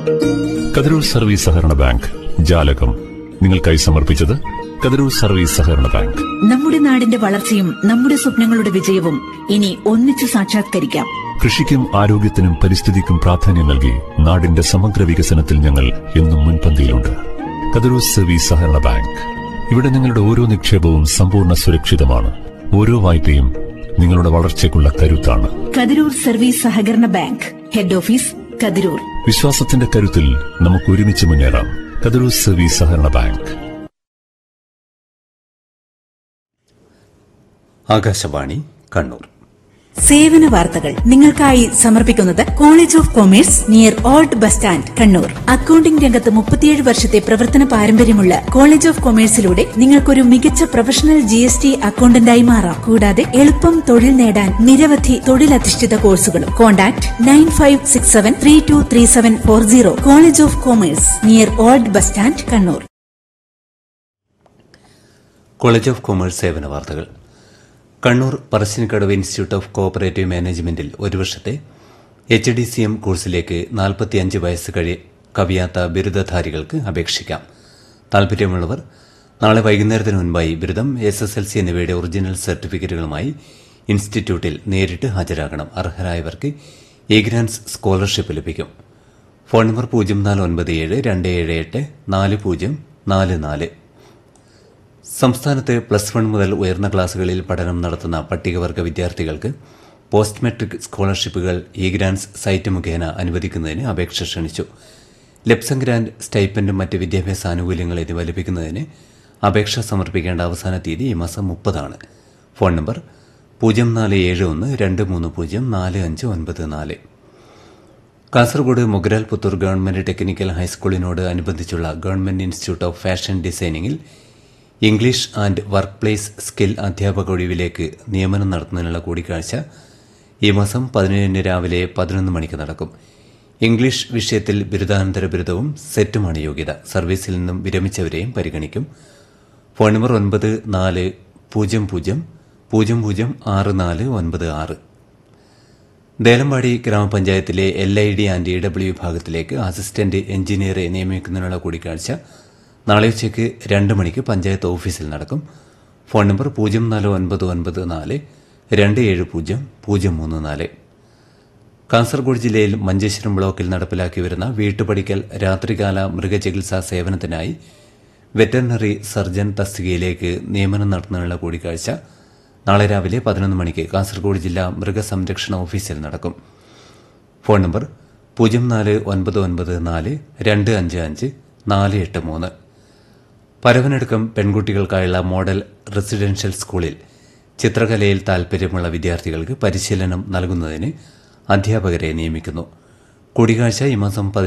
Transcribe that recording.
Kathirur service സഹകരണ bank ജാലകം നിങ്ങൾക്കായി സമർപ്പിച്ചത് കതിരൂർ സർവീസ് സഹകരണ ബാങ്ക് നമ്മുടെ നാടിന്റെ വളർച്ചയും നമ്മുടെ സ്വപ്നങ്ങളുടെ വിജയവും ഇനി ഒന്നിച്ചു സാക്ഷാത്കരിക്കാം കൃഷിക്കും ആരോഗ്യത്തിനും പരിസ്ഥിതിക്കും പ്രാധാന്യം നൽകി നാടിന്റെ സമഗ്ര വികസനത്തിൽ ഞങ്ങൾ എന്നും മുൻപന്തിയിലുണ്ട് കതിരൂർ സർവീസ് സഹകരണ ബാങ്ക് ഇവിടെ നിങ്ങളുടെ ഓരോ നിക്ഷേപവും സമ്പൂർണ്ണ സുരക്ഷിതമാണ് ഓരോ വായ്പയും നിങ്ങളുടെ വളർച്ചയ്ക്കുള്ള കരുത്താണ് കതിരൂർ സർവീസ് സഹകരണ ബാങ്ക് ഹെഡ് ഓഫീസ് കതിരൂർ വിശ്വാസത്തിന്റെ കരുത്തിൽ നമുക്ക് ഒരുമിച്ച് മുന്നേറാം കതിരൂർ സർവീസ് സഹകരണ ബാങ്ക് ആകാശവാണി കണ്ണൂർ സേവന വാർത്തകൾ നിങ്ങൾക്കായി സമർപ്പിക്കുന്നത് college of commerce near old bus stand Kannur accounting രംഗത്ത് മുപ്പത്തിയേഴ് വർഷത്തെ പ്രവർത്തന പാരമ്പര്യമുള്ള കോളേജ് ഓഫ് കൊമേഴ്സിലൂടെ നിങ്ങൾക്കൊരു മികച്ച പ്രൊഫഷണൽ ജി എസ് ടി അക്കൌണ്ടന്റായി മാറാം കൂടാതെ എളുപ്പം തൊഴിൽ നേടാൻ നിരവധി തൊഴിലധിഷ്ഠിത കോഴ്സുകളും contact nine five six seven three two three seven four zero college of commerce near old bus stand Kannur college of commerce സേവന വാർത്തകൾ Kannur Parassinikkadavu institute of cooperative മാനേജ്മെന്റിൽ ഒരു വർഷത്തെ എച്ച് ഡി സി എം കോഴ്സിലേക്ക് നാൽപ്പത്തിയഞ്ച് വയസ്സ് കഴി കവിയാത്ത ബിരുദധാരികൾക്ക് അപേക്ഷിക്കാം താൽപര്യമുള്ളവർ നാളെ വൈകുന്നേരത്തിന് മുൻപായി ബിരുദം എസ് എസ് എൽ സി എന്നിവയുടെ ഒറിജിനൽ സർട്ടിഫിക്കറ്റുകളുമായി ഇൻസ്റ്റിറ്റ്യൂട്ടിൽ നേരിട്ട് ഹാജരാകണം അർഹരായവർക്ക് എ ഗ്രാൻസ് സ്കോളർഷിപ്പ് ലഭിക്കും ഫോൺ നമ്പർ പൂജ്യം നാല് ഒൻപത് ഏഴ് രണ്ട് ഏഴ് എട്ട് നാല് പൂജ്യം നാല് നാല് സംസ്ഥാനത്ത് പ്ലസ് വൺ മുതൽ ഉയർന്ന ക്ലാസുകളിൽ പഠനം നടത്തുന്ന പട്ടികവർഗ വിദ്യാർത്ഥികൾക്ക് പോസ്റ്റ് മെട്രിക് സ്കോളർഷിപ്പുകൾ ഇ ഗ്രാൻസ് സൈറ്റ് മുഖേന അനുവദിക്കുന്നതിന് അപേക്ഷ ക്ഷണിച്ചു ലെപ്സം ഗ്രാന്റ് സ്റ്റൈപ്പൻഡും മറ്റ് വിദ്യാഭ്യാസ ആനുകൂല്യങ്ങൾ എന്നിവ ലഭിക്കുന്നതിന് അപേക്ഷ സമർപ്പിക്കേണ്ട അവസാന തീയതി ഈ മാസം മുപ്പതാണ് ഫോൺ നമ്പർ പൂജ്യം നാല് ഏഴ് ഒന്ന് രണ്ട് മൂന്ന് പൂജ്യം നാല് അഞ്ച് ഒൻപത് നാല് കാസർഗോഡ് മുഗരാൽ പുത്തൂർ ഗവൺമെന്റ് ടെക്നിക്കൽ ഹൈസ്കൂളിനോട് അനുബന്ധിച്ചുള്ള ഗവൺമെന്റ് ഇൻസ്റ്റിറ്റ്യൂട്ട് ഓഫ് ഫാഷൻ ഡിസൈനിംഗിൽ English and work place skill അധ്യാപക ഒഴിവിലേക്ക് നിയമനം നടത്തുന്നതിനുള്ള കൂടിക്കാഴ്ച ഈ മാസം പതിനേഴിന് രാവിലെ പതിനൊന്ന് മണിക്ക് നടക്കും ഇംഗ്ലീഷ് വിഷയത്തിൽ ബിരുദാനന്തര ബിരുദവും സെറ്റുമാണ് യോഗ്യത സർവീസിൽ നിന്നും വിരമിച്ചവരെയും പരിഗണിക്കും ഫോൺ നമ്പർ ഒൻപത് നാല് പൂജ്യം പൂജ്യം പൂജ്യം പൂജ്യം ആറ് നാല് ഒൻപത് ആറ് ദേലമ്പാടി ഗ്രാമപഞ്ചായത്തിലെ L I D and E W വിഭാഗത്തിലേക്ക് അസിസ്റ്റന്റ് എഞ്ചിനീയറെ നിയമിക്കുന്നതിനുള്ള കൂടിക്കാഴ്ച നാളെ ഉച്ചയ്ക്ക് രണ്ട് മണിക്ക് പഞ്ചായത്ത് ഓഫീസിൽ നടക്കും ഫോൺ നമ്പർ പൂജ്യം നാല് ഒൻപത് ഒൻപത് നാല് രണ്ട് ഏഴ് പൂജ്യം പൂജ്യം മൂന്ന് നാല് കാസർഗോഡ് ജില്ലയിൽ മഞ്ചേശ്വരം ബ്ലോക്കിൽ നടപ്പിലാക്കി വരുന്ന വീട്ടുപടിക്കൽ രാത്രികാല മൃഗചികിത്സാ സേവനത്തിനായി വെറ്ററിനറി സർജൻ തസ്തികയിലേക്ക് നിയമനം നടത്തുന്നതിനുള്ള കൂടിക്കാഴ്ച നാളെ രാവിലെ പതിനൊന്ന് മണിക്ക് കാസർഗോഡ് ജില്ലാ മൃഗസംരക്ഷണ ഓഫീസിൽ നടക്കും ഫോൺ നമ്പർ പൂജ്യം നാല് ഒൻപത് ഒൻപത് നാല് രണ്ട് അഞ്ച് അഞ്ച് നാല് എട്ട് മൂന്ന് പരവനടുക്കം പെൺകുട്ടികൾക്കായുള്ള മോഡൽ റെസിഡൻഷ്യൽ സ്കൂളിൽ ചിത്രകലയിൽ താൽപര്യമുള്ള വിദ്യാർത്ഥികൾക്ക് പരിശീലനം നൽകുന്നതിന് അധ്യാപകരെ നിയമിക്കുന്നു കൂടിക്കാഴ്ച ഈ മാസം